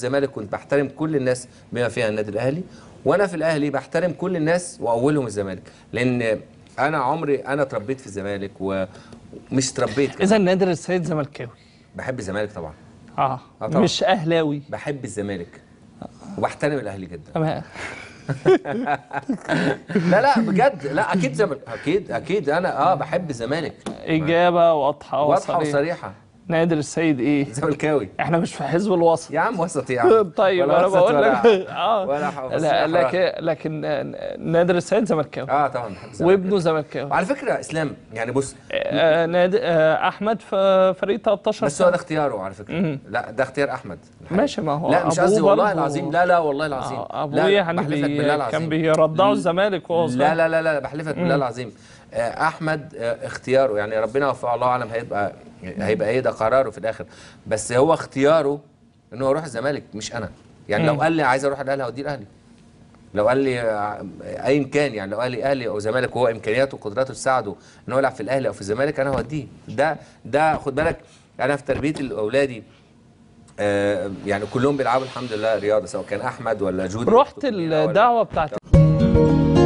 الزمالك كنت بحترم كل الناس بما فيها النادي الاهلي وانا في الاهلي بحترم كل الناس واولهم الزمالك لان انا عمري انا اتربيت في الزمالك ومش اتربيت كمان. اذا نادر السيد زملكاوي بحب الزمالك طبعا اه, آه طبعا. مش اهلاوي بحب الزمالك وبحترم الاهلي جدا تمام لا لا بجد لا اكيد زمالك اكيد اكيد انا اه بحب الزمالك اجابه واضحه واضحه وصريحه وصريحه نادر السيد ايه زملكاوي احنا مش في حزب الوسط يا عم وسط يا عم طيب ولا انا وسط بقول ولا- لك اه ولا ح- بس لا لا لكن لكن نادر السيد زملكاوي اه طبعا بحب الزمالك وابنه زملكاوي وعلى فكره اسلام يعني بص آه، نادي آه، احمد في فريق 13 بس هو ده سنه اختياره على فكره لا ده اختيار احمد ماشي ما هو لا مش أبوه قصدي والله برضه- العظيم لا لا والله العظيم آه، لا ابوه لا، يعني بحلف لك بي بالله كان العظيم بيرضعوا الزمالك وهو صغير لا لا لا لا بحلفك بالله العظيم آه، احمد آه، اختياره يعني ربنا يوفقه الله اعلم هيبقى هيبقى ايه ده قراره في الاخر بس هو اختياره ان هو يروح الزمالك مش انا يعني لو قال لي عايز اروح الاهلي هوديه الاهلي لو قال لي آه، ايا كان يعني لو قال لي اهلي او زمالك وهو امكانياته وقدراته تساعده ان هو يلعب في الاهلي او في الزمالك انا هوديه ده ده خد بالك انا في تربيه اولادي آه، يعني كلهم بيلعبوا الحمد لله رياضه سواء كان احمد ولا جودي رحت ولا- الدعوه بتاعت